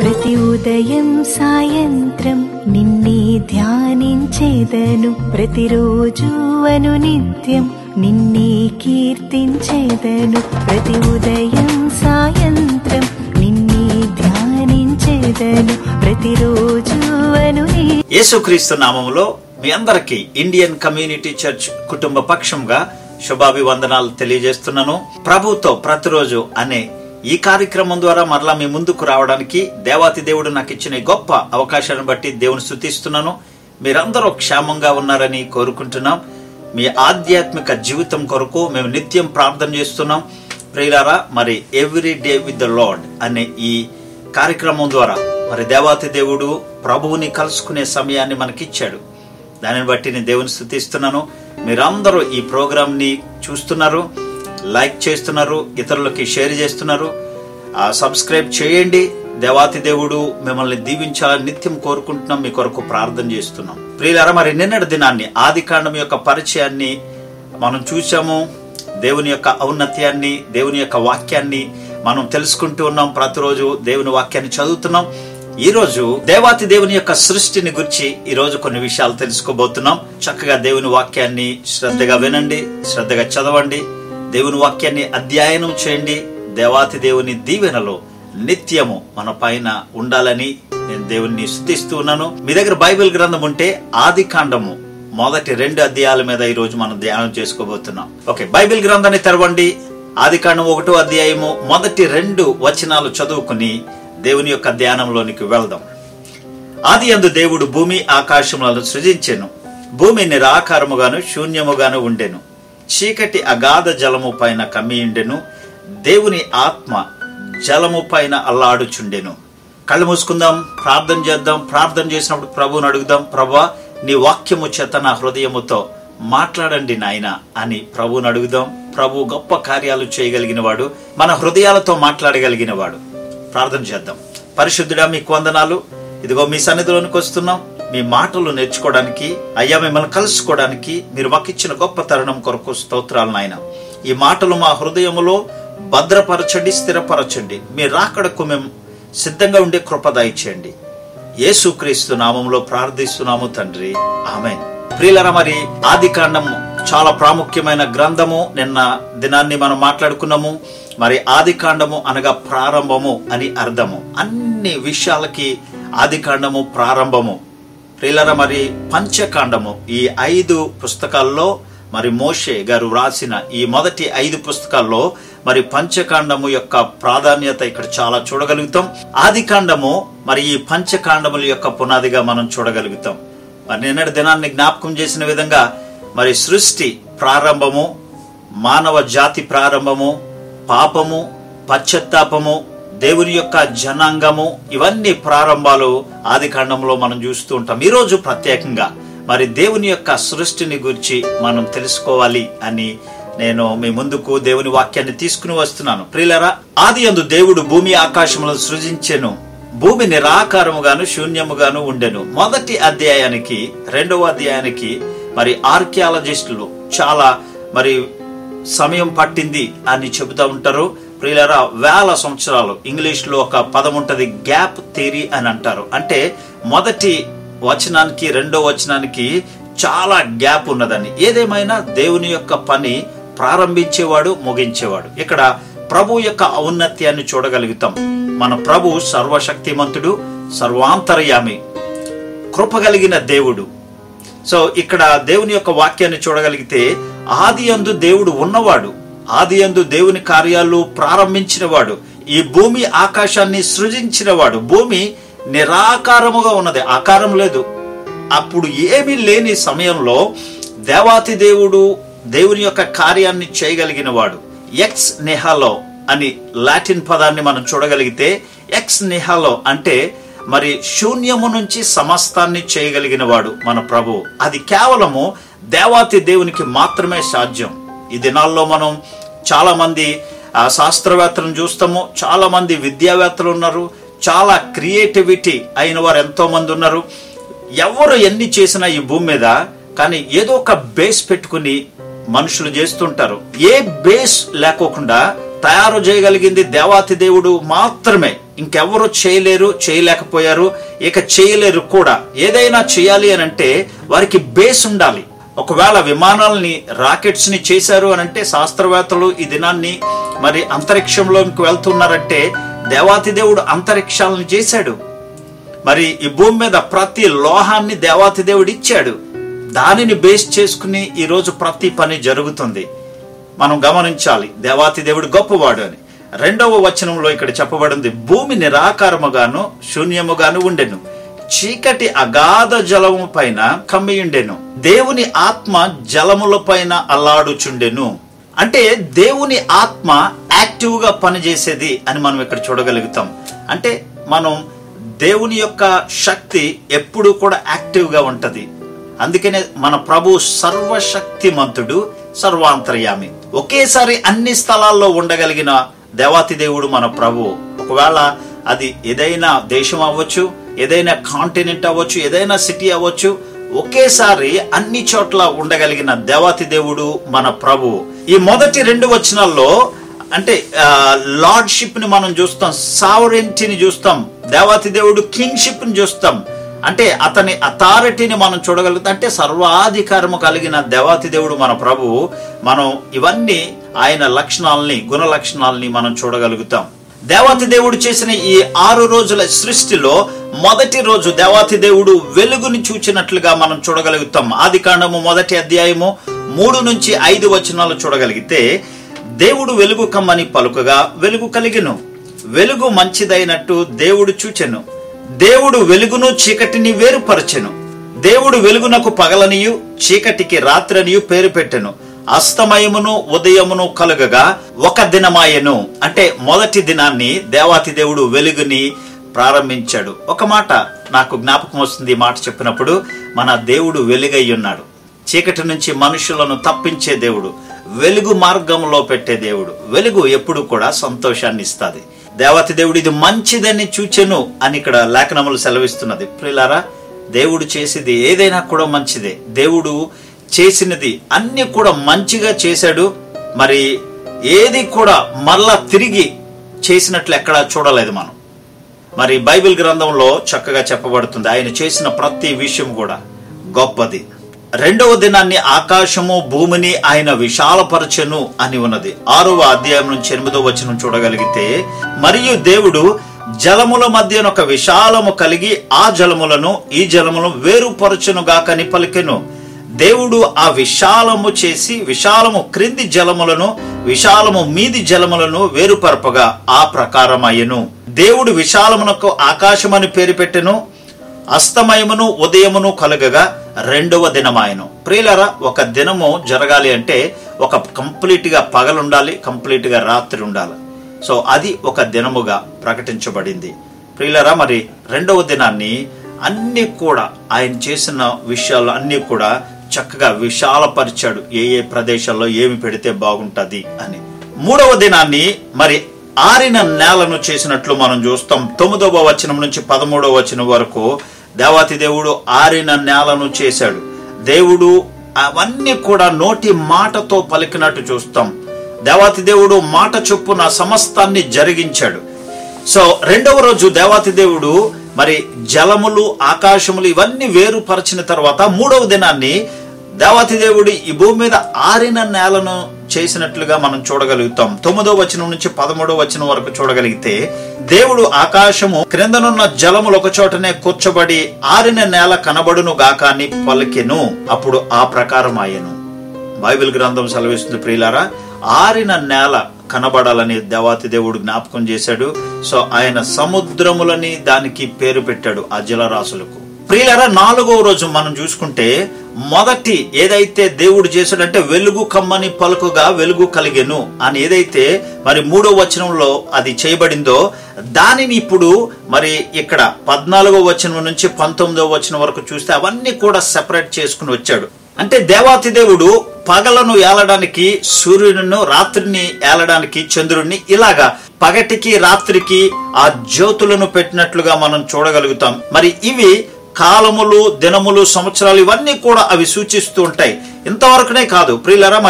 ప్రతి ఉదయం సాయంత్రం నిన్నే ధ్యానించేదను ప్రతిరోజు అను నిత్యం నిన్నే కీర్తించేదను ప్రతి ఉదయం సాయంత్రం నిన్నే ధ్యానించేదను ప్రతిరోజు అను ని- యేసుక్రీస్తు నామములో మీ అందరికీ ఇండియన్ కమ్యూనిటీ చర్చ్ కుటుంబ పక్షంగా శుభాభివందనాలు తెలియజేస్తున్నాను ప్రభుతో ప్రతిరోజు అనే ఈ కార్యక్రమం ద్వారా మరలా మీ ముందుకు రావడానికి దేవాతి దేవుడు నాకు ఇచ్చిన ఈ గొప్ప అవకాశాన్ని బట్టి దేవుని స్థుతిస్తున్నాను మీరందరూ క్షేమంగా ఉన్నారని కోరుకుంటున్నాం మీ ఆధ్యాత్మిక జీవితం కొరకు మేము నిత్యం ప్రార్థన చేస్తున్నాం ప్రియులారా మరి every day with the Lord అనే ఈ కార్యక్రమం ద్వారా మరి దేవాతి దేవుడు ప్రభువుని కలుసుకునే సమయాన్ని మనకిచ్చాడు దానిని బట్టి నేను దేవుని స్థుతిస్తున్నాను మీరందరూ ఈ ప్రోగ్రామ్ ని చూస్తున్నారు లైక్ చేస్తున్నారు ఇతరులకి షేర్ చేస్తున్నారు ఆ, సబ్స్క్రైబ్ చేయండి దేవాతి దేవుడు మిమ్మల్ని దీవించాలని నిత్యం కోరుకుంటున్నాం మీ కొరకు ప్రార్థన చేస్తున్నాం ప్రియులారా మరి నిన్నటి దినాన్ని ఆది కాండం యొక్క పరిచయాన్ని మనం చూసాము దేవుని యొక్క ఔన్నత్యాన్ని దేవుని యొక్క వాక్యాన్ని మనం తెలుసుకుంటూ ఉన్నాం ప్రతిరోజు దేవుని వాక్యాన్ని చదువుతున్నాం ఈ రోజు దేవాతి దేవుని యొక్క సృష్టిని గురించి ఈ రోజు కొన్ని విషయాలు తెలుసుకోబోతున్నాం చక్కగా దేవుని వాక్యాన్ని శ్రద్ధగా వినండి శ్రద్ధగా చదవండి దేవుని వాక్యాన్ని అధ్యయనం చేయండి దేవాతి దేవుని దీవెనలో నిత్యము మన పైన ఉండాలని నేను దేవుణ్ణి స్థుతిస్తూ ఉన్నాను మీ దగ్గర బైబిల్ గ్రంథం ఉంటే ఆది కాండము మొదటి రెండు అధ్యాయాల మీద ఈ రోజు మనం ధ్యానం చేసుకోబోతున్నాం ఓకే బైబిల్ గ్రంథాన్ని తెరవండి ఆది కాండం ఒకటో అధ్యాయము మొదటి రెండు వచనాలు చదువుకుని దేవుని యొక్క ధ్యానంలోనికి వెళ్దాం ఆది అందు దేవుడు భూమి ఆకాశములను సృజించెను భూమి నిరాకారముగాను శూన్యముగాను ఉండెను చీకటి అగాధ జలము పైన కమ్మియుండెను దేవుని ఆత్మ జలము పైన అల్లాడుచుండెను కళ్ళు మూసుకుందాం ప్రార్థన చేద్దాం ప్రార్థన చేసినప్పుడు ప్రభువుని అడుగుదాం ప్రభా నీ వాక్యము చేత నా హృదయముతో మాట్లాడండి నాయన అని ప్రభువుని అడుగుదాం ప్రభు గొప్ప కార్యాలు చేయగలిగిన వాడు మన హృదయాలతో మాట్లాడగలిగిన వాడు ప్రార్థన చేద్దాం పరిశుద్ధుడా మీకు వందనాలు ఇదిగో మీ సన్నిధిలోనికి వస్తున్నాం మీ మాటలు నేర్చుకోవడానికి అయ్యా మిమ్మల్ని కలుసుకోవడానికి మీరు మాకిచ్చిన గొప్ప తరుణం కొరకు స్తోత్రాలు నాయన ఈ మాటలు మా హృదయములో భద్రపరచండి స్థిరపరచండి మీ రాకడకు మేము సిద్ధంగా ఉండే కృప దయచేయండి యేసుక్రీస్తు నామంలో ప్రార్థిస్తున్నాము తండ్రి ఆమె ప్రియులరా మరి ఆది కాండము చాలా ప్రాముఖ్యమైన గ్రంథము నిన్న దినాన్ని మనం మాట్లాడుకున్నాము మరి ఆది కాండము అనగా ప్రారంభము అని అర్థము అన్ని విషయాలకి ఆది కాండము ప్రారంభము ప్రియులరా మరి పంచకాండము ఈ ఐదు పుస్తకాల్లో మరి మోషే గారు వ్రాసిన ఈ మొదటి ఐదు పుస్తకాల్లో మరి పంచకాండము యొక్క ప్రాధాన్యత ఇక్కడ చాలా చూడగలుగుతాం ఆది కాండము మరి ఈ పంచకాండముల యొక్క పునాదిగా మనం చూడగలుగుతాం మరి నిన్నటి దినాన్ని జ్ఞాపకం చేసిన విధంగా మరి సృష్టి ప్రారంభము మానవ జాతి ప్రారంభము పాపము పశ్చత్తాపము దేవుని యొక్క జనాంగము ఇవన్నీ ప్రారంభాలు ఆది కాండంలో మనం చూస్తూ ఉంటాం ఈ రోజు ప్రత్యేకంగా మరి దేవుని యొక్క సృష్టిని గురించి మనం తెలుసుకోవాలి అని నేను మీ ముందుకు దేవుని వాక్యాన్ని తీసుకుని వస్తున్నాను ప్రియులరా ఆది అందు దేవుడు భూమి ఆకాశములను సృజించెను భూమి నిరాకారముగాను శూన్యముగాను ఉండెను మొదటి అధ్యాయానికి రెండవ అధ్యాయానికి మరి ఆర్కియాలజిస్టులు చాలా మరి సమయం పట్టింది అని చెబుతూ ఉంటారు ప్రియులరా వేల సంవత్సరాలు ఇంగ్లీష్ లో ఒక పదం ఉంటది గ్యాప్ థియరీ అని అంటారు అంటే మొదటి వచనానికి రెండో వచనానికి చాలా గ్యాప్ ఉన్నదని ఏదేమైనా దేవుని యొక్క పని ప్రారంభించేవాడు ముగించేవాడు ఇక్కడ ప్రభు యొక్క ఔన్నత్యాన్ని చూడగలుగుతాం మన ప్రభు సర్వశక్తిమంతుడు సర్వాంతర్యామి కృప కలిగిన దేవుడు సో ఇక్కడ దేవుని యొక్క వాక్యాన్ని చూడగలిగితే ఆది అందు దేవుడు ఉన్నవాడు ఆది అందు దేవుని కార్యాలు ప్రారంభించినవాడు ఈ భూమి ఆకాశాన్ని సృజించినవాడు భూమి నిరాకారముగా ఉన్నది ఆకారం లేదు అప్పుడు ఏమీ లేని సమయంలో దేవాతి దేవుడు దేవుని యొక్క కార్యాన్ని చేయగలిగిన వాడు ఎక్స్ నెహాలో అని లాటిన్ పదాన్ని మనం చూడగలిగితే ఎక్స్ నెహాలో అంటే మరి శూన్యము నుంచి సమస్తాన్ని చేయగలిగిన వాడు మన ప్రభు అది కేవలము దేవాతి దేవునికి మాత్రమే సాధ్యం ఈ దినాల్లో మనం చాలా మంది ఆ, శాస్త్రవేత్తలను చూస్తాము చాలా మంది విద్యావేత్తలు ఉన్నారు చాలా క్రియేటివిటీ అయిన వారు ఎంతో మంది ఉన్నారు ఎవరు ఎన్ని చేసినా ఈ భూమి మీద కానీ ఏదో ఒక బేస్ పెట్టుకుని మనుషులు చేస్తుంటారు ఏ బేస్ లేకోకుండా తయారు చేయగలిగింది దేవాతి దేవుడు మాత్రమే ఇంకెవరు చేయలేరు చేయలేకపోయారు ఇక చేయలేరు కూడా ఏదైనా చేయాలి అని అంటే వారికి బేస్ ఉండాలి ఒకవేళ విమానాలని రాకెట్స్ ని చేశారు అని అంటే శాస్త్రవేత్తలు ఈ దినాన్ని మరి అంతరిక్షంలోకి వెళ్తున్నారంటే దేవాతి దేవుడు అంతరిక్షాలను చేశాడు మరి ఈ భూమి మీద ప్రతి లోహాన్ని దేవాతి దేవుడు ఇచ్చాడు దానిని బేస్ చేసుకుని ఈ రోజు ప్రతి పని జరుగుతుంది మనం గమనించాలి దేవాతి దేవుడు గొప్పవాడు అని రెండవ వచనంలో ఇక్కడ చెప్పబడింది భూమి నిరాకారముగాను శూన్యముగాను ఉండెను చీకటి అగాధ జలము పైన కమ్మియుండెను దేవుని ఆత్మ జలముల పైన అల్లాడుచుండెను అంటే దేవుని ఆత్మ యాక్టివ్ గా పనిచేసేది అని మనం ఇక్కడ చూడగలుగుతాం అంటే మనం దేవుని యొక్క శక్తి ఎప్పుడూ కూడా యాక్టివ్ గా ఉంటది అందుకనే మన ప్రభు సర్వశక్తిమంతుడు సర్వాంతర్యామి ఒకేసారి అన్ని స్థలాల్లో ఉండగలిగిన దేవాతి దేవుడు మన ప్రభు ఒకవేళ అది ఏదైనా దేశం అవ్వచ్చు ఏదైనా కాంటినెంట్ అవ్వచ్చు ఏదైనా సిటీ అవ్వచ్చు ఒకేసారి అన్ని చోట్ల ఉండగలిగిన దేవాతి దేవుడు మన ప్రభు ఈ మొదటి రెండు వచనాల్లో అంటే లార్డ్షిప్ ని మనం చూస్తాం సావరెంటీని చూస్తాం దేవాతి దేవుడు కింగ్షిప్ ని చూస్తాం అంటే అతని అథారిటీని మనం చూడగలుగుతాం అంటే సర్వాధికారము కలిగిన దేవాతి దేవుడు మన ప్రభు మనం ఇవన్నీ ఆయన లక్షణాలని గుణ లక్షణాలని మనం చూడగలుగుతాం దేవాతి దేవుడు చేసిన ఈ ఆరు రోజుల సృష్టిలో మొదటి రోజు దేవాతి దేవుడు వెలుగుని చూచినట్లుగా మనం చూడగలుగుతాం ఆది కాండము మొదటి అధ్యాయము మూడు నుంచి ఐదు వచనాలు చూడగలిగితే దేవుడు వెలుగు కమ్మని పలుకగా వెలుగు కలిగిను వెలుగు మంచిదైనట్టు దేవుడు చూచెను దేవుడు వెలుగును చీకటిని వేరుపరచెను దేవుడు వెలుగునకు పగలనియు చీకటికి రాత్రనియు పేరు పెట్టెను అస్తమయమును ఉదయమును కలుగగా ఒక దినమాయను అంటే మొదటి దినాన్ని దేవాతి దేవుడు వెలుగుని ప్రారంభించాడు ఒక మాట నాకు జ్ఞాపకం వస్తుంది ఈ మాట చెప్పినప్పుడు మన దేవుడు వెలుగై ఉన్నాడు చీకటి నుంచి మనుషులను తప్పించే దేవుడు వెలుగు మార్గంలో పెట్టే దేవుడు వెలుగు ఎప్పుడు కూడా సంతోషాన్ని ఇస్తుంది దేవతి దేవుడు ఇది మంచిదని చూచెను అని ఇక్కడ లేఖనములు సెలవిస్తున్నది ప్రిలారా దేవుడు చేసేది ఏదైనా కూడా మంచిదే దేవుడు చేసినది అన్ని కూడా మంచిగా చేశాడు మరి ఏది కూడా మళ్ళా తిరిగి చేసినట్లు ఎక్కడా చూడలేదు మనం మరి బైబిల్ గ్రంథంలో చక్కగా చెప్పబడుతుంది ఆయన చేసిన ప్రతి విషయం కూడా గొప్పది రెండవ దినాన్ని ఆకాశము భూమిని ఆయన విశాలపరచెను అని ఉన్నది ఆరవ అధ్యాయం నుంచి ఎనిమిదవ వచనం చూడగలిగితే మరియు దేవుడు జలముల మధ్యన ఒక విశాలము కలిగి ఆ జలములను ఈ జలములను వేరుపరచును గాకని పలికెను దేవుడు ఆ విశాలము చేసి విశాలము క్రింది జలములను విశాలము మీది జలములను వేరుపరపగా ఆ ప్రకారమయ్యను దేవుడు విశాలమునకు ఆకాశమని పేరు పెట్టెను అస్తమయమును ఉదయమును కలుగగా రెండవ దినమాయను ప్రియులరా ఒక దినము జరగాలి అంటే ఒక కంప్లీట్ గా పగలుండాలి కంప్లీట్ గా రాత్రి ఉండాలి సో అది ఒక దినముగా ప్రకటించబడింది ప్రియులరా మరి రెండవ దినాన్ని అన్ని కూడా ఆయన చేసిన విషయాలు అన్ని కూడా చక్కగా విశాలపరిచాడు ఏ ఏ ప్రదేశాల్లో ఏమి పెడితే బాగుంటది అని మూడవ దినాన్ని మరి ఆరిన నేలను చేసినట్లు మనం చూస్తాం తొమ్మిదవ వచనం నుంచి పదమూడవ వచనం వరకు దేవాతి దేవుడు ఆరిన నేలను చేశాడు దేవుడు అవన్నీ కూడా నోటి మాటతో పలికినట్టు చూస్తాం దేవాతి దేవుడు మాట చొప్పున సమస్తాన్ని జరిగించాడు సో రెండవ రోజు దేవాతి దేవుడు మరి జలములు ఆకాశములు ఇవన్నీ వేరుపరిచిన తర్వాత మూడవ దినాన్ని దేవాతి దేవుడు ఈ భూమి మీద ఆరిన నేలను చేసినట్లుగా మనం చూడగలుగుతాం తొమ్మిదో వచనం నుంచి పదమూడో వచనం వరకు చూడగలిగితే దేవుడు ఆకాశము క్రిందనున్న జలములు ఒక చోటనే కూర్చబడి ఆరిన నేల కనబడును గాక అని పలికెను అప్పుడు ఆ ప్రకారం ఆయను బైబిల్ గ్రంథం సెలవిస్తుంది ప్రియులారా ఆరిన నేల కనబడాలని దేవాతి దేవుడు జ్ఞాపకం చేశాడు సో ఆయన సముద్రములని దానికి పేరు పెట్టాడు ఆ జలరాశులకు ప్రియులరా నాలుగవ రోజు మనం చూసుకుంటే మొదటి ఏదైతే దేవుడు చేశాడంటే వెలుగు కమ్మని పలుకుగా వెలుగు కలిగెను అని ఏదైతే మరి మూడో వచనంలో అది చేయబడిందో దానిని ఇప్పుడు మరి ఇక్కడ పద్నాలుగో వచనం నుంచి పంతొమ్మిదో వచనం వరకు చూస్తే అవన్నీ కూడా సెపరేట్ చేసుకుని వచ్చాడు అంటే దేవాతి దేవుడు పగలను ఏలడానికి సూర్యుడును రాత్రిని ఏలడానికి చంద్రుడిని ఇలాగా పగటికి రాత్రికి ఆ జ్యోతులను పెట్టినట్లుగా మనం చూడగలుగుతాం మరి ఇవి కాలములు దినములు సంవత్సరాలు ఇవన్నీ కూడా అవి సూచిస్తూ ఉంటాయి ఇంతవరకునే కాదు ప్రియులరా మరి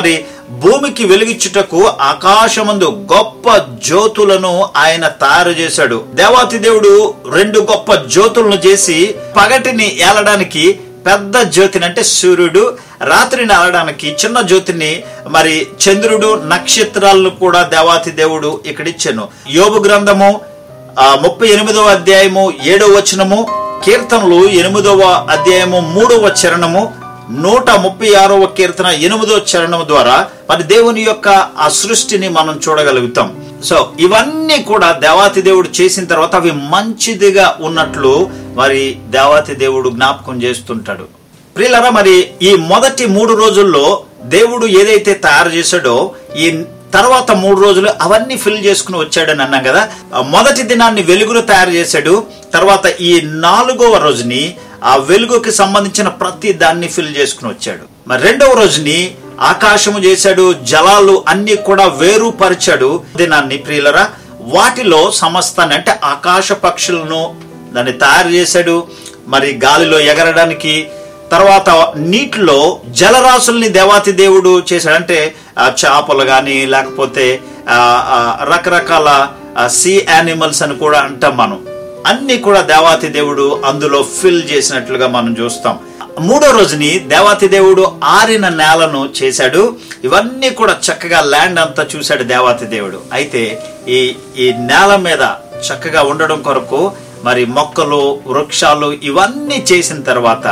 భూమికి వెలిగించుటకు ఆకాశమందు గొప్ప జ్యోతులను ఆయన తయారు చేశాడు దేవాతి దేవుడు రెండు గొప్ప జ్యోతులను చేసి పగటిని ఏలడానికి పెద్ద జ్యోతిని అంటే సూర్యుడు రాత్రిని ఆడడానికి చిన్న జ్యోతిని మరి చంద్రుడు నక్షత్రాలను కూడా దేవాతి దేవుడు ఇక్కడ ఇచ్చాను యోబు గ్రంథము ఆ ముప్పై ఎనిమిదవ అధ్యాయము ఏడవ వచనము కీర్తనలు ఎనిమిదవ అధ్యాయము మూడవ చరణము నూట ముప్పై ఆరవ కీర్తన ఎనిమిదవ చరణం ద్వారా మరి దేవుని యొక్క ఆ సృష్టిని మనం చూడగలుగుతాం సో ఇవన్నీ కూడా దేవాతి దేవుడు చేసిన తర్వాత అవి మంచిదిగా ఉన్నట్లు మరి దేవాతి దేవుడు జ్ఞాపకం చేస్తుంటాడు ప్రియులరా మరి ఈ మొదటి మూడు రోజుల్లో దేవుడు ఏదైతే తయారు చేశాడో ఈ తర్వాత మూడు రోజులు అవన్నీ ఫిల్ చేసుకుని వచ్చాడని అన్నాం కదా ఆ మొదటి దినాన్ని వెలుగును తయారు చేశాడు తర్వాత ఈ నాలుగవ రోజుని ఆ వెలుగుకి సంబంధించిన ప్రతి దాన్ని ఫిల్ చేసుకుని వచ్చాడు మరి రెండవ రోజుని ఆకాశము చేశాడు జలాలు అన్ని కూడా వేరుపరిచాడు దినాన్ని ప్రియులరా వాటిలో సమస్తాన్ని అంటే ఆకాశ పక్షులను దాన్ని తయారు చేశాడు మరి గాలిలో ఎగరడానికి తర్వాత నీటిలో జలరాశుల్ని దేవాతి దేవుడు చేశాడు అంటే ఆ, చేపలు కానీ లేకపోతే ఆ, ఆ, రకరకాల సీ యానిమల్స్ అని కూడా అంటాం మనం అన్ని కూడా దేవాతి దేవుడు అందులో ఫిల్ చేసినట్లుగా మనం చూస్తాం మూడో రోజుని దేవాతి దేవుడు ఆరిన నేలను చేశాడు ఇవన్నీ కూడా చక్కగా ల్యాండ్ అంతా చూశాడు దేవాతి దేవుడు అయితే ఈ ఈ నేల మీద చక్కగా ఉండడం కొరకు మరి మొక్కలు వృక్షాలు ఇవన్నీ చేసిన తర్వాత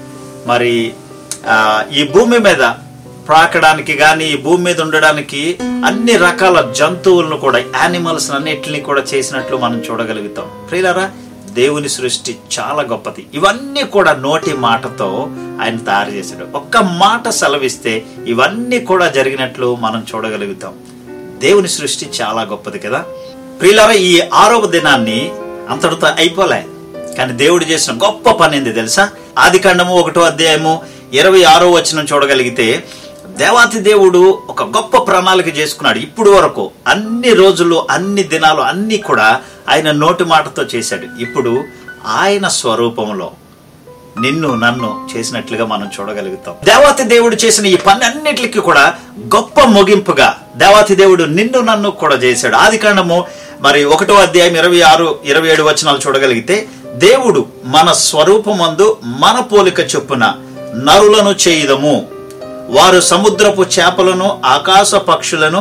మరి ఆ, ఈ భూమి మీద ప్రాకడానికి కానీ ఈ భూమి మీద ఉండడానికి అన్ని రకాల జంతువులను కూడా యానిమల్స్ అన్నిటిని కూడా చేసినట్లు మనం చూడగలుగుతాం ప్రియులారా దేవుని సృష్టి చాలా గొప్పది ఇవన్నీ కూడా నోటి మాటతో ఆయన తయారు చేశాడు ఒక్క మాట సెలవిస్తే ఇవన్నీ కూడా జరిగినట్లు మనం చూడగలుగుతాం దేవుని సృష్టి చాలా గొప్పది కదా ప్రియులారా ఈ ఆరవ దినాన్ని అంతటితో అయిపోలే కానీ దేవుడు చేసిన గొప్ప పని ఏంది తెలుసా ఆది కాండము ఒకటో అధ్యాయము ఇరవై ఆరో వచనం చూడగలిగితే దేవాతి దేవుడు ఒక గొప్ప ప్రణాళిక చేసుకున్నాడు ఇప్పుడు వరకు అన్ని రోజులు అన్ని దినాలు అన్ని కూడా ఆయన నోటి మాటతో చేశాడు ఇప్పుడు ఆయన స్వరూపంలో నిన్ను నన్ను చేసినట్లుగా మనం చూడగలుగుతాం దేవాతి దేవుడు చేసిన ఈ పని అన్నిటికీ కూడా గొప్ప ముగింపుగా దేవాతి దేవుడు నిన్ను నన్ను కూడా చేశాడు ఆది కాండము మరి ఒకటో అధ్యాయం ఇరవై ఆరు ఇరవై ఏడు వచనాలు చూడగలిగితే దేవుడు మన స్వరూపమందు మన పోలిక చొప్పున నరులను చేయుదము వారు సముద్రపు చేపలను ఆకాశ పక్షులను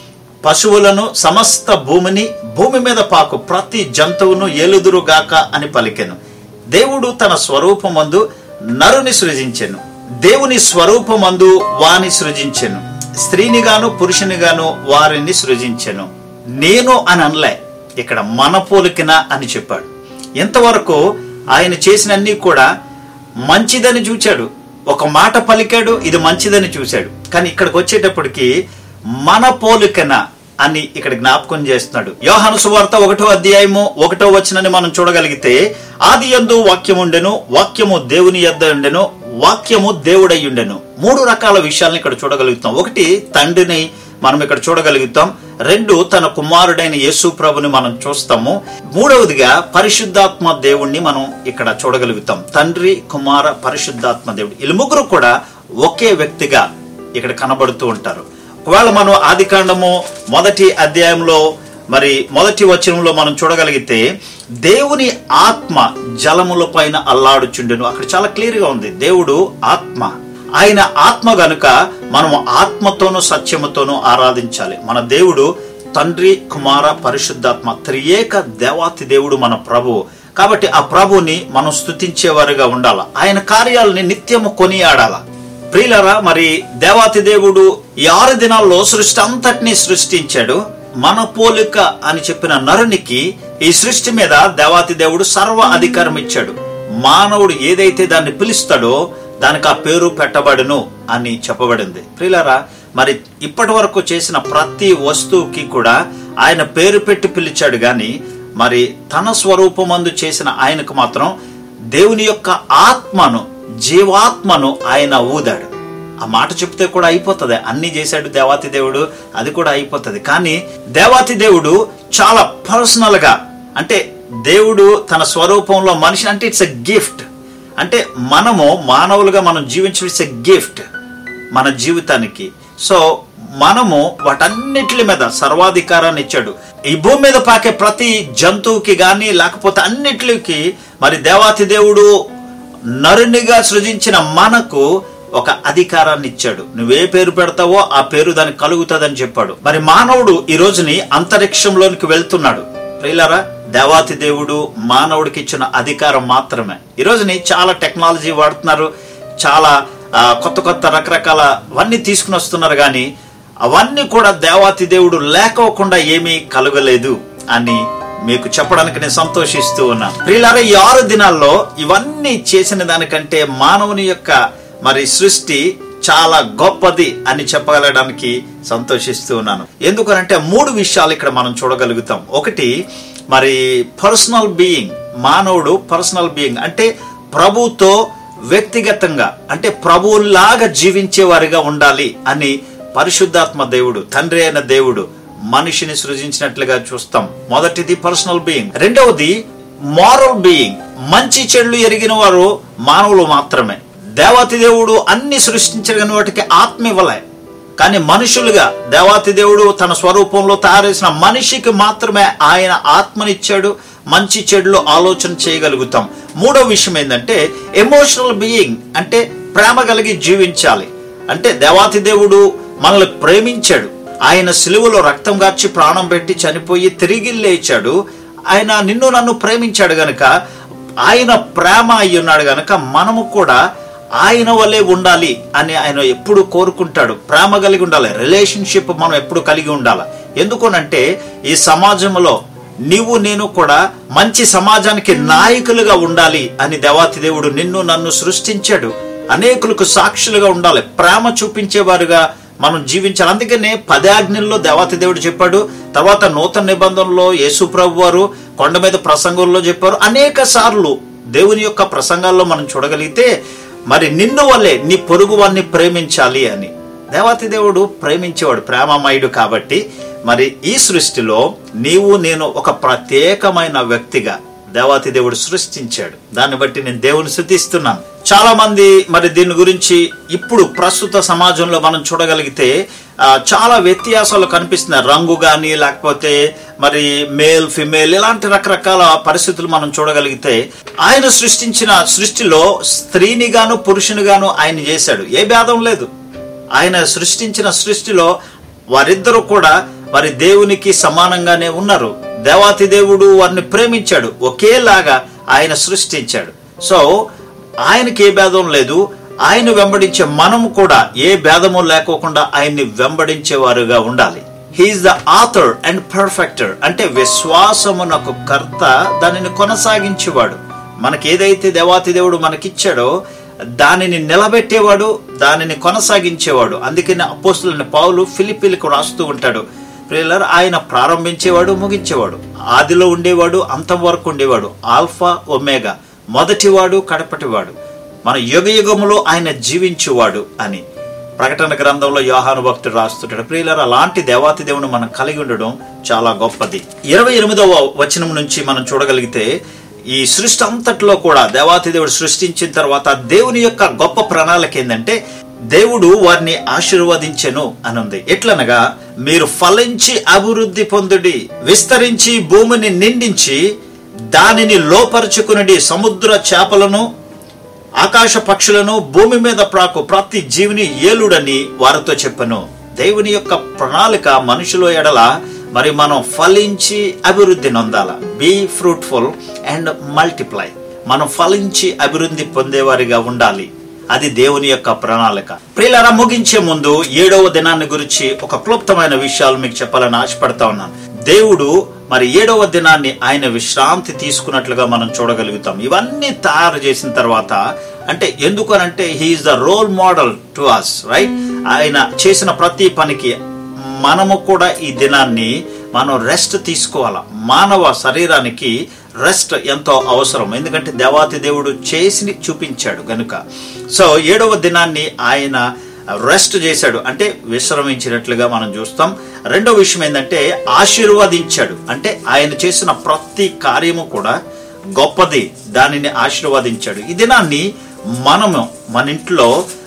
పశువులను సమస్త భూమిని భూమి మీద పాకు ప్రతి జంతువును ఏలుదురుగాక అని పలికెను దేవుడు తన స్వరూపమందు నరుని సృజించెను దేవుని స్వరూపమందు వాని సృజించెను స్త్రీనిగాను పురుషునిగాను వారిని సృజించెను నేను అని అనలే ఇక్కడ మన పోలికిన అని చెప్పాడు ఎంతవరకు ఆయన చేసినన్ని కూడా మంచిదని చూచాడు ఒక మాట పలికాడు ఇది మంచిదని చూశాడు కానీ ఇక్కడికి వచ్చేటప్పటికి మన పోలికన అని ఇక్కడ జ్ఞాపకం చేస్తున్నాడు యోహాను సువార్త ఒకటో అధ్యాయము ఒకటో వచనని మనం చూడగలిగితే ఆది యందు వాక్యముండెను వాక్యము దేవుని యొద్ద ఉండెను వాక్యము దేవుడై ఉండెను మూడు రకాల విషయాలను ఇక్కడ చూడగలుగుతాం ఒకటి తండ్రిని మనం ఇక్కడ చూడగలుగుతాం రెండు తన కుమారుడైన యేసు ప్రభుని మనం చూస్తాము మూడవదిగా పరిశుద్ధాత్మ దేవుణ్ణి మనం ఇక్కడ చూడగలుగుతాం తండ్రి కుమార పరిశుద్ధాత్మ దేవుడు వీళ్ళు ముగ్గురు కూడా ఒకే వ్యక్తిగా ఇక్కడ కనబడుతూ ఉంటారు ఒకవేళ మనం ఆది కాండము మొదటి అధ్యాయంలో మరి మొదటి వచనంలో మనం చూడగలిగితే దేవుని ఆత్మ జలముల పైన అల్లాడుచుండెను అక్కడ చాలా క్లియర్ గా ఉంది దేవుడు ఆత్మ ఆయన ఆత్మ గనుక మనం ఆత్మతోనూ సత్యముతోనూ ఆరాధించాలి మన దేవుడు తండ్రి కుమార పరిశుద్ధాత్మ త్రియేక దేవాతి దేవుడు మన ప్రభువు కాబట్టి ఆ ప్రభుని మనం స్తుతించేవారుగా ఉండాలి ఆయన కార్యాలని నిత్యము కొనియాడాల ప్రియులరా మరి దేవాతి దేవుడు ఈ ఆరు దినాల్లో సృష్టి అంతటినీ సృష్టించాడు మన పోలిక అని చెప్పిన నరునికి ఈ సృష్టి మీద దేవాతి దేవుడు సర్వ అధికారం ఇచ్చాడు మానవుడు ఏదైతే దాన్ని పిలుస్తాడో దానికి ఆ పేరు పెట్టబడును అని చెప్పబడింది ప్రియులరా మరి ఇప్పటి వరకు చేసిన ప్రతి వస్తువుకి కూడా ఆయన పేరు పెట్టి పిలిచాడు గాని మరి తన స్వరూపమందు చేసిన ఆయనకు మాత్రం దేవుని యొక్క ఆత్మను జీవాత్మను ఆయన ఊదాడు ఆ మాట చెప్తే కూడా అయిపోతుంది అన్ని చేశాడు దేవాతి దేవుడు అది కూడా అయిపోతుంది కానీ దేవాతి దేవుడు చాలా పర్సనల్ గా అంటే దేవుడు తన స్వరూపంలో మనిషి అంటే ఇట్స్ ఎ గిఫ్ట్ అంటే మనము మానవులుగా మనం జీవించడం ఇట్స్ ఎ గిఫ్ట్ మన జీవితానికి సో మనము వాటన్నిటి మీద సర్వాధికారాన్ని ఇచ్చాడు ఈ భూమి మీద పాకే ప్రతి జంతువుకి గాని లేకపోతే అన్నిటికి మరి దేవాతి దేవుడు నరునిగా సృజించిన మనకు ఒక అధికారాన్ని ఇచ్చాడు నువ్వే పేరు పెడతావో ఆ పేరు దానికి కలుగుతుందని చెప్పాడు మరి మానవుడు ఈ రోజుని అంతరిక్షంలోనికి వెళ్తున్నాడు ప్రియులారా దేవాతి దేవుడు మానవుడికి ఇచ్చిన అధికారం మాత్రమే ఈ రోజుని చాలా టెక్నాలజీ వాడుతున్నారు చాలా ఆ, కొత్త కొత్త రకరకాల అవన్నీ తీసుకుని వస్తున్నారు కానీ అవన్నీ కూడా దేవాతి దేవుడు లేకోకుండా ఏమీ కలగలేదు అని మీకు చెప్పడానికి నేను సంతోషిస్తూ ఉన్నాను ప్రియులారా ఈ ఆరు దినాల్లో ఇవన్నీ చేసిన దానికంటే మానవుని యొక్క మరి సృష్టి చాలా గొప్పది అని చెప్పగలడానికి సంతోషిస్తూ ఉన్నాను ఎందుకనంటే మూడు విషయాలు ఇక్కడ మనం చూడగలుగుతాం ఒకటి మరి పర్సనల్ బీయింగ్ మానవుడు పర్సనల్ బీయింగ్ అంటే ప్రభుతో వ్యక్తిగతంగా అంటే ప్రభువులాగా జీవించే వారిగా ఉండాలి అని పరిశుద్ధాత్మ దేవుడు తండ్రి అయిన దేవుడు మనిషిని సృజించినట్లుగా చూస్తాం మొదటిది పర్సనల్ బీయింగ్ రెండవది మారల్ బీయింగ్ మంచి చెడులు ఎరిగిన వారు మానవులు మాత్రమే దేవాతి దేవుడు అన్ని సృష్టించిన వాటికి ఆత్మ ఇవ్వలే కానీ మనుషులుగా దేవాతి దేవుడు తన స్వరూపంలో తయారు చేసిన మనిషికి మాత్రమే ఆయన ఆత్మనిచ్చాడు మంచి చెడులు ఆలోచన చేయగలుగుతాం మూడో విషయం ఏంటంటే ఎమోషనల్ బీయింగ్ అంటే ప్రేమ కలిగి జీవించాలి అంటే దేవాతి దేవుడు మనల్ని ప్రేమించాడు ఆయన సిలువలో రక్తం గార్చి ప్రాణం పెట్టి చనిపోయి తిరిగి లేచాడు ఆయన నిన్ను నన్ను ప్రేమించాడు గనక ఆయన ప్రేమ అయి ఉన్నాడు గనక మనము కూడా ఆయన వల్లే ఉండాలి అని ఆయన ఎప్పుడు కోరుకుంటాడు ప్రేమ కలిగి ఉండాలి రిలేషన్షిప్ మనం ఎప్పుడు కలిగి ఉండాలి ఎందుకోనంటే ఈ సమాజంలో నీవు నేను కూడా మంచి సమాజానికి నాయకులుగా ఉండాలి అని దేవాతి దేవుడు నిన్ను నన్ను సృష్టించాడు అనేకులకు సాక్షులుగా ఉండాలి ప్రేమ చూపించేవారుగా మనం జీవించాలి అందుకనే పదాజ్ఞల్లో దేవాతి దేవుడు చెప్పాడు తర్వాత నూతన నిబంధనలో యేసు ప్రభు వారు కొండ మీద ప్రసంగంలో చెప్పారు అనేక సార్లు దేవుని యొక్క ప్రసంగాల్లో మనం చూడగలిగితే మరి నిన్ను వల్లే నీ పొరుగు వారిని ప్రేమించాలి అని దేవాతి దేవుడు ప్రేమించేవాడు ప్రేమమయుడు కాబట్టి మరి ఈ సృష్టిలో నీవు నేను ఒక ప్రత్యేకమైన వ్యక్తిగా దేవాతి దేవుడు సృష్టించాడు దాన్ని బట్టి నేను దేవుని శృతిస్తున్నాను చాలా మంది మరి దీని గురించి ఇప్పుడు ప్రస్తుత సమాజంలో మనం చూడగలిగితే ఆ, చాలా వ్యత్యాసాలు కనిపిస్తున్నాయి రంగు కానీ లేకపోతే మరి మేల్ ఫిమేల్ ఇలాంటి రకరకాల పరిస్థితులు మనం చూడగలిగితే ఆయన సృష్టించిన సృష్టిలో స్త్రీని గాను పురుషుని గాను ఆయన చేశాడు ఏ భేదం లేదు ఆయన సృష్టించిన సృష్టిలో వారిద్దరూ కూడా వారి దేవునికి సమానంగానే ఉన్నారు దేవాతి దేవుడు వారిని ప్రేమించాడు ఒకేలాగా ఆయన సృష్టించాడు సో ఆయనకి ఏ భేదం లేదు ఆయన వెంబడించే మనము కూడా ఏ భేదము లేకోకుండా ఆయన్ని వెంబడించేవారుగా ఉండాలి he is the author and perfecter అంటే విశ్వాసమునకు కర్త దానిని కొనసాగించేవాడు మనకి ఏదైతే దేవాతి దేవుడు మనకిచ్చాడో దానిని నిలబెట్టేవాడు దానిని కొనసాగించేవాడు అందుకని అపోస్తులని పావులు ఫిలిపిలకు రాస్తూ ఉంటాడు ప్రియులర్ ఆయన ప్రారంభించేవాడు ముగించేవాడు ఆదిలో ఉండేవాడు అంతం వరకు ఉండేవాడు ఆల్ఫా ఒమేగా మొదటివాడు కడపటివాడు మన యుగ యుగములో ఆయన జీవించువాడు అని ప్రకటన గ్రంథంలో యోహాను భక్తుడు రాస్తుంటాడు ప్రియులర్ అలాంటి దేవాతి దేవుని మనం కలిగి ఉండడం చాలా గొప్పది ఇరవై ఎనిమిదవ వచనం నుంచి మనం చూడగలిగితే ఈ సృష్టి అంతట్లో కూడా దేవాతి దేవుడు సృష్టించిన తర్వాత దేవుని యొక్క గొప్ప ప్రణాళిక ఏంటంటే దేవుడు వారిని ఆశీర్వదించెను అని ఉంది ఎట్లనగా మీరు ఫలించి అభివృద్ధి పొందుడి విస్తరించి భూమిని నిండించి దానిని లోపరుచుకునడి సముద్ర చేపలను ఆకాశ పక్షులను భూమి మీద ప్రాకు ప్రతి జీవిని ఏలుడని వారితో చెప్పను దేవుని యొక్క ప్రణాళిక మనుషుల ఎడల మరి మనం ఫలించి అభివృద్ధి నొందాల బీ ఫ్రూట్ఫుల్ అండ్ మల్టిప్లై మనం ఫలించి అభివృద్ధి పొందేవారిగా ఉండాలి అది దేవుని యొక్క ప్రణాళిక ప్రియులారా ముగించే ముందు ఏడవ దినాన్ని గురించి ఒక క్లుప్తమైన విషయాలు మీకు చెప్పాలని ఆశపడతా ఉన్నాను దేవుడు మరి ఏడవ దినాన్ని ఆయన విశ్రాంతి తీసుకున్నట్లుగా మనం చూడగలుగుతాం ఇవన్నీ తయారు చేసిన తర్వాత అంటే ఎందుకనంటే he is the role model to us right ఆయన చేసిన ప్రతి పనికి మనము కూడా ఈ దినాన్ని మనం రెస్ట్ తీసుకోవాలా మానవ శరీరానికి రెస్ట్ ఎంతో అవసరం ఎందుకంటే దేవాతి దేవుడు చేసి చూపించాడు గనుక సో ఏడవ దినాన్ని ఆయన రెస్ట్ చేశాడు అంటే విశ్రమించినట్లుగా మనం చూస్తాం రెండో విషయం ఏంటంటే ఆశీర్వదించాడు అంటే ఆయన చేసిన ప్రతి కార్యము కూడా గొప్పది దానిని ఆశీర్వదించాడు ఈ దినాన్ని మనము మన ఇంట్లో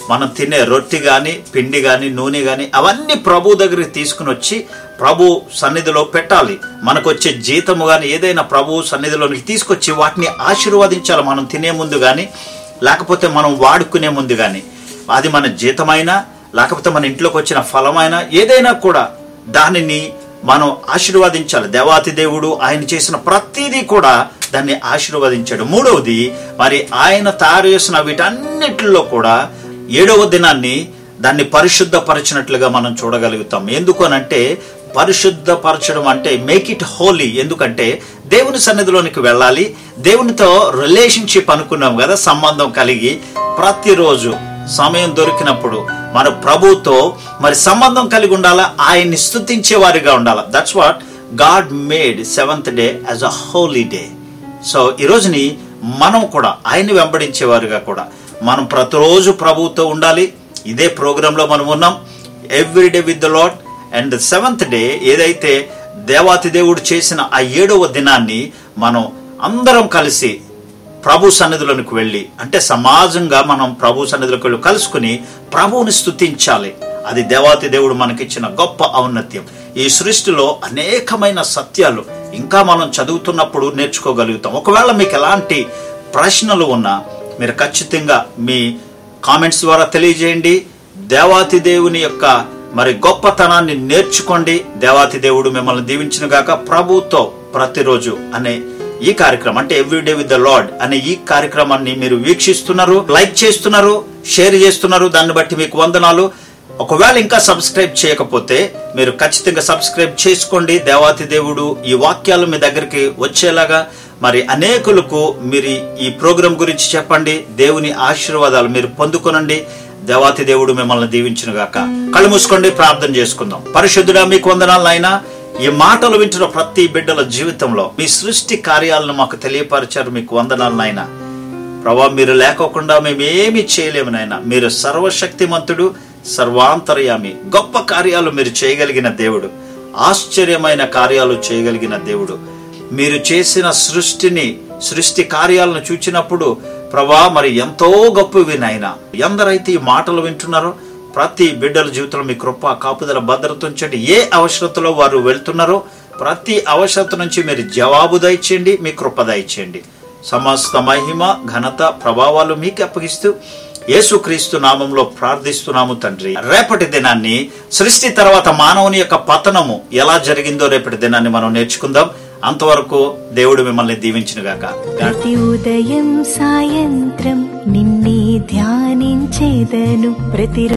మనం తినే రొట్టె గాని పిండి గాని నూనె గాని అవన్నీ ప్రభు దగ్గరికి తీసుకుని వచ్చి ప్రభు సన్నిధిలో పెట్టాలి మనకు వచ్చే జీతము గాని ఏదైనా ప్రభు సన్నిధిలోనికి తీసుకొచ్చి వాటిని ఆశీర్వదించాలి మనం తినే ముందు గాని లేకపోతే మనం వాడుకునే ముందు గాని అది మన జీతమైనా లేకపోతే మన ఇంట్లోకి వచ్చిన ఫలమైనా ఏదైనా కూడా దానిని మనం ఆశీర్వదించాలి దేవాతి దేవుడు ఆయన చేసిన ప్రతిదీ కూడా దాన్ని ఆశీర్వదించాడు మూడవది మరి ఆయన తయారు చేసిన వీటన్నిటిలో కూడా ఏడవ దినాన్ని దాన్ని పరిశుద్ధపరచినట్లుగా మనం చూడగలుగుతాం ఎందుకు అనంటే పరిశుద్ధపరచడం అంటే మేక్ ఇట్ హోలీ ఎందుకంటే దేవుని సన్నిధిలోనికి వెళ్ళాలి దేవునితో రిలేషన్షిప్ అనుకున్నాం కదా సంబంధం కలిగి ప్రతిరోజు సమయం దొరికినప్పుడు మన ప్రభుతో మరి సంబంధం కలిగి ఉండాలా ఆయన్ని స్థుతించే వారిగా ఉండాలి that's what God made seventh day as a holy day so ఈ రోజుని మనం కూడా ఆయన్ని వెంబడించేవారుగా కూడా మనం ప్రతిరోజు ప్రభువుతో ఉండాలి ఇదే ప్రోగ్రామ్ లో మనం ఉన్నాం every day with the Lord and seventh day ఏదైతే దేవాతి దేవుడు చేసిన ఆ ఏడవ దినాన్ని మనం అందరం కలిసి ప్రభు సన్నిధిలోనికి వెళ్ళి అంటే సమాజంగా మనం ప్రభు సన్నిధిలోకి వెళ్ళి కలుసుకుని ప్రభువుని స్తుతించాలి అది దేవాతి దేవుడు మనకిచ్చిన గొప్ప ఔన్నత్యం ఈ సృష్టిలో అనేకమైన సత్యాలు ఇంకా మనం చదువుతున్నప్పుడు నేర్చుకోగలుగుతాం ఒకవేళ మీకు ఎలాంటి ప్రశ్నలు ఉన్నా మీరు ఖచ్చితంగా మీ కామెంట్స్ ద్వారా తెలియజేయండి దేవాతి దేవుని యొక్క మరి గొప్పతనాన్ని నేర్చుకోండి దేవాతి దేవుడు మిమ్మల్ని దీవించిన గాక ప్రభుతో ప్రతిరోజు అనే ఈ కార్యక్రమం అంటే ఎవ్రీడే విత్ ద లార్డ్ అనే ఈ కార్యక్రమాన్ని మీరు వీక్షిస్తున్నారు లైక్ చేస్తున్నారు షేర్ చేస్తున్నారు దాన్ని బట్టి మీకు వందనాలు ఒకవేళ ఇంకా సబ్స్క్రైబ్ చేయకపోతే మీరు ఖచ్చితంగా సబ్స్క్రైబ్ చేసుకోండి దేవాతి దేవుడు ఈ వాక్యాలు మీ దగ్గరికి వచ్చేలాగా మరి అనేకులకు మీరు ఈ ప్రోగ్రాం గురించి చెప్పండి దేవుని ఆశీర్వాదాలు మీరు పొందుకొనండి దేవాతి దేవుడు మిమ్మల్ని దీవించును గాక కళ్ళు మూసుకోండి ప్రార్థన చేసుకుందాం పరిశుద్ధుడా మీకు వందనాలు నాయనా ఈ మాటలు వింటున్న ప్రతి బిడ్డల జీవితంలో మీ సృష్టి కార్యాలను మాకు తెలియపరిచారు మీకు వందనాలు నాయనా ప్రభా మీరు లేకోకుండా మేమేమి చేయలేము నాయన మీరు సర్వశక్తిమంతుడు సర్వాంతర్యామి గొప్ప కార్యాలు మీరు చేయగలిగిన దేవుడు ఆశ్చర్యమైన కార్యాలు చేయగలిగిన దేవుడు మీరు చేసిన సృష్టిని సృష్టి కార్యాలను చూచినప్పుడు ప్రభా మరి ఎంతో గొప్పవి నాయన ఎందరైతే ఈ మాటలు వింటున్నారో ప్రతి బిడ్డల జీవితంలో మీ కృప కాపుదల భద్రత ఉంచండి ఏ అవసరతలో వారు వెళ్తున్నారో ప్రతి అవసరత నుంచి మీరు జవాబు దయచేయండి మీ కృప దయచేయండి సమస్త మహిమ ఘనత ప్రభావాలు మీకు అప్పగిస్తూ యేసుక్రీస్తు నామంలో ప్రార్థిస్తున్నాము తండ్రి రేపటి దినాన్ని సృష్టి తర్వాత మానవుని యొక్క పతనము ఎలా జరిగిందో రేపటి దినాన్ని మనం నేర్చుకుందాం అంతవరకు దేవుడు మిమ్మల్ని దీవించినగాక ప్రతి ఉదయం సాయంత్రం నిన్నే ధ్యానించేదను ప్రతి